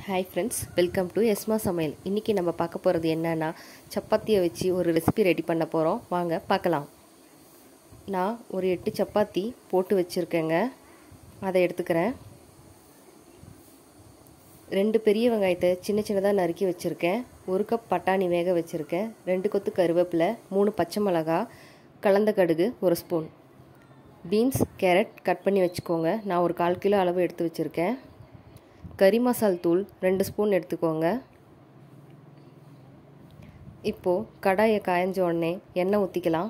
hi friends welcome to எஸ்மா சமையல் இன்றைக்கி நம்ம பார்க்க போகிறது என்னன்னா சப்பாத்தியை வச்சு ஒரு ரெசிபி ரெடி பண்ண போகிறோம் வாங்க பார்க்கலாம் நான் ஒரு எட்டு சப்பாத்தி போட்டு வச்சுருக்கேங்க அதை எடுத்துக்கிறேன் ரெண்டு பெரிய வெங்காயத்தை சின்ன சின்னதாக நறுக்கி வச்சுருக்கேன் ஒரு கப் பட்டாணி வேக வச்சுருக்கேன் ரெண்டு கொத்து கருவேப்பிலை மூணு பச்சை மிளகா கலந்த கடுகு ஒரு ஸ்பூன் பீன்ஸ் கேரட் கட் பண்ணி வச்சுக்கோங்க நான் ஒரு கால் கிலோ அளவு எடுத்து வச்சுருக்கேன் கறி மசால் தூள் ரெண்டு ஸ்பூன் எடுத்துக்கோங்க இப்போது கடாயை காய்ஞ்ச உடனே எண்ணெய் ஊற்றிக்கலாம்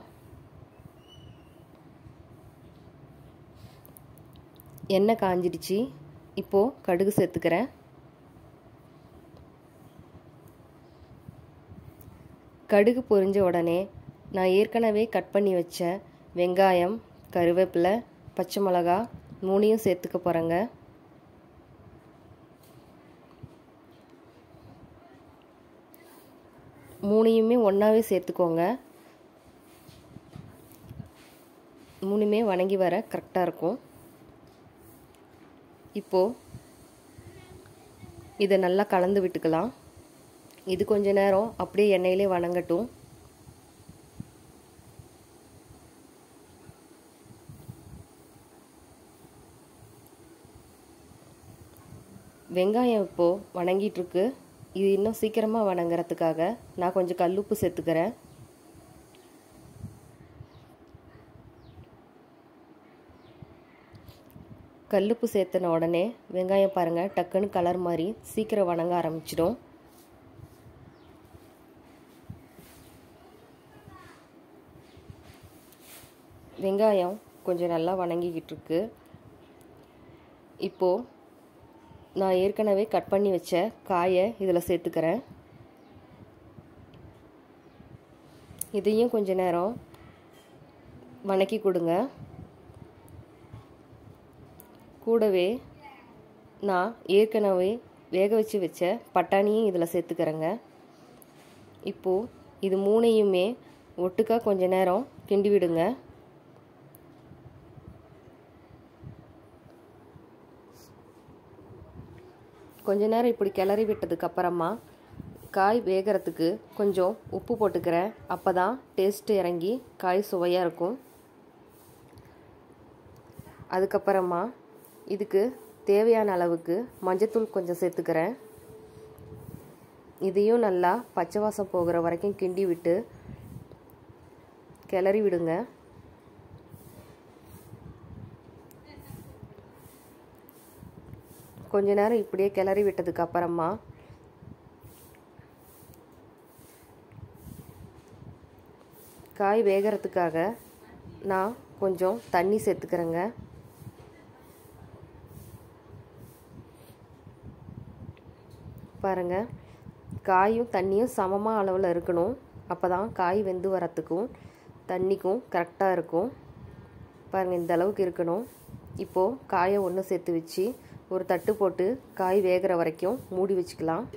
எண்ணெய் காஞ்சிடுச்சு இப்போது கடுகு சேர்த்துக்கிறேன் கடுகு பொரிஞ்ச உடனே நான் ஏற்கனவே கட் பண்ணி வச்ச வெங்காயம் கருவேப்பிலை பச்சை மிளகா மூணையும் சேர்த்துக்க போகிறேங்க மூணையுமே ஒன்றாவே சேர்த்துக்கோங்க மூணுமே வணங்கி வர கரெக்டாக இருக்கும் இப்போது இதை நல்லா கலந்து விட்டுக்கலாம் இது கொஞ்ச நேரம் அப்படியே எண்ணெயிலே வணங்கட்டும் வெங்காயம் இப்போது வணங்கிட்டுருக்கு இது இன்னும் சீக்கிரமாக வணங்குறதுக்காக நான் கொஞ்சம் கல்லுப்பு சேர்த்துக்கிறேன் கல்லுப்பு சேர்த்துன உடனே வெங்காயம் பாருங்கள் டக்குன்னு கலர் மாதிரி சீக்கிரம் வணங்க ஆரம்பிச்சிடும் வெங்காயம் கொஞ்சம் நல்லா வணங்கிக்கிட்டு இருக்கு இப்போது நான் ஏற்கனவே கட் பண்ணி வச்ச காயை இதில் சேர்த்துக்கிறேன் இதையும் கொஞ்ச நேரம் வணக்கி கொடுங்க கூடவே நான் ஏற்கனவே வேக வச்சு வச்ச பட்டாணியும் இதில் சேர்த்துக்கிறேங்க இப்போது இது மூணையுமே ஒட்டுக்கா கொஞ்ச நேரம் கிண்டி விடுங்க கொஞ்ச நேரம் இப்படி கிளறி விட்டதுக்கு அப்புறமா காய் வேகிறதுக்கு கொஞ்சம் உப்பு போட்டுக்கிறேன் அப்போ தான் டேஸ்ட்டு இறங்கி காய் சுவையாக இருக்கும் அதுக்கப்புறமா இதுக்கு தேவையான அளவுக்கு மஞ்சத்தூள் கொஞ்சம் சேர்த்துக்கிறேன் இதையும் நல்லா பச்சை வாசம் போகிற வரைக்கும் கிண்டி விட்டு கிளறி விடுங்க கொஞ்ச நேரம் இப்படியே கிளறி விட்டதுக்கு அப்புறமா காய் வேகிறதுக்காக நான் கொஞ்சம் தண்ணி சேர்த்துக்கிறேங்க பாருங்கள் காயும் தண்ணியும் சமமாக அளவில் இருக்கணும் அப்போ தான் காய் வெந்து வரத்துக்கும் தண்ணிக்கும் கரெக்டாக இருக்கும் பாருங்கள் இந்த அளவுக்கு இருக்கணும் இப்போது காயை ஒன்று சேர்த்து வச்சு ஒரு தட்டு போட்டு காய் வேகிற வரைக்கும் மூடி வச்சுக்கலாம்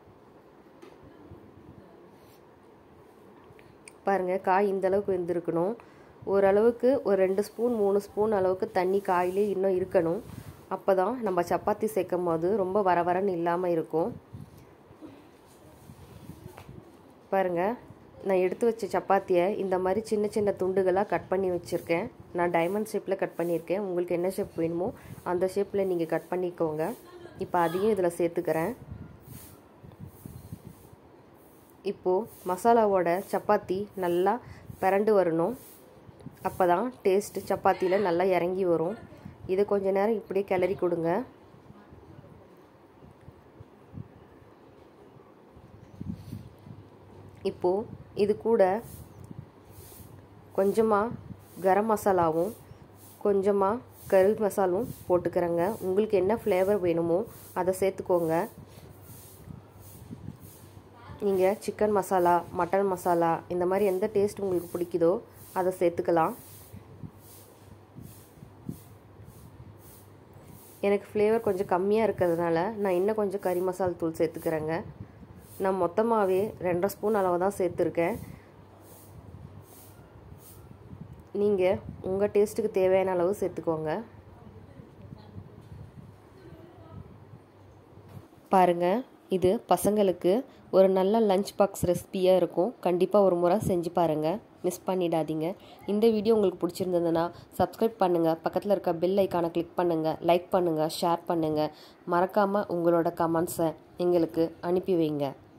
பாருங்கள் காய் இந்த அளவுக்கு வெந்திருக்கணும் ஓரளவுக்கு ஒரு ரெண்டு ஸ்பூன் மூணு ஸ்பூன் அளவுக்கு தண்ணி காயிலே இன்னும் இருக்கணும் அப்போ தான் நம்ம சப்பாத்தி சேர்க்கும் போது ரொம்ப வர வரன்னு இல்லாமல் இருக்கும் பாருங்கள் நான் எடுத்து வச்ச சப்பாத்தியை இந்த மாதிரி சின்ன சின்ன துண்டுகளாக கட் பண்ணி வச்சுருக்கேன் நான் டைமண்ட் ஷேப்பில் கட் பண்ணியிருக்கேன் உங்களுக்கு என்ன ஷேப் வேணுமோ அந்த ஷேப்பில் நீங்கள் கட் பண்ணிக்கோங்க இப்போ அதையும் இதில் சேர்த்துக்கிறேன் இப்போது மசாலாவோட சப்பாத்தி நல்லா பரண்டு வரணும் அப்போ தான் டேஸ்ட்டு சப்பாத்தியில் நல்லா இறங்கி வரும் இதை கொஞ்ச நேரம் இப்படியே கிளறி கொடுங்க இப்போது இது கூட கொஞ்சமாக கரம் மசாலாவும் கொஞ்சமாக கறி மசாலும் போட்டுக்கிறேங்க உங்களுக்கு என்ன ஃப்ளேவர் வேணுமோ அதை சேர்த்துக்கோங்க நீங்கள் சிக்கன் மசாலா மட்டன் மசாலா இந்த மாதிரி எந்த டேஸ்ட் உங்களுக்கு பிடிக்குதோ அதை சேர்த்துக்கலாம் எனக்கு ஃப்ளேவர் கொஞ்சம் கம்மியாக இருக்கிறதுனால நான் இன்னும் கொஞ்சம் கறி மசால் தூள் சேர்த்துக்கிறேங்க நான் மொத்தமாகவே ரெண்டரை ஸ்பூன் அளவு தான் சேர்த்துருக்கேன் நீங்கள் உங்கள் டேஸ்ட்டுக்கு தேவையான அளவு சேர்த்துக்கோங்க பாருங்கள் இது பசங்களுக்கு ஒரு நல்ல லஞ்ச் பாக்ஸ் ரெசிபியாக இருக்கும் கண்டிப்பாக ஒரு முறை செஞ்சு பாருங்கள் மிஸ் பண்ணிடாதீங்க இந்த வீடியோ உங்களுக்கு பிடிச்சிருந்ததுன்னா சப்ஸ்கிரைப் பண்ணுங்கள் பக்கத்தில் இருக்க பெல் ஐக்கானை கிளிக் பண்ணுங்கள் லைக் பண்ணுங்கள் ஷேர் பண்ணுங்கள் மறக்காமல் உங்களோட கமெண்ட்ஸை எங்களுக்கு அனுப்பி வைங்க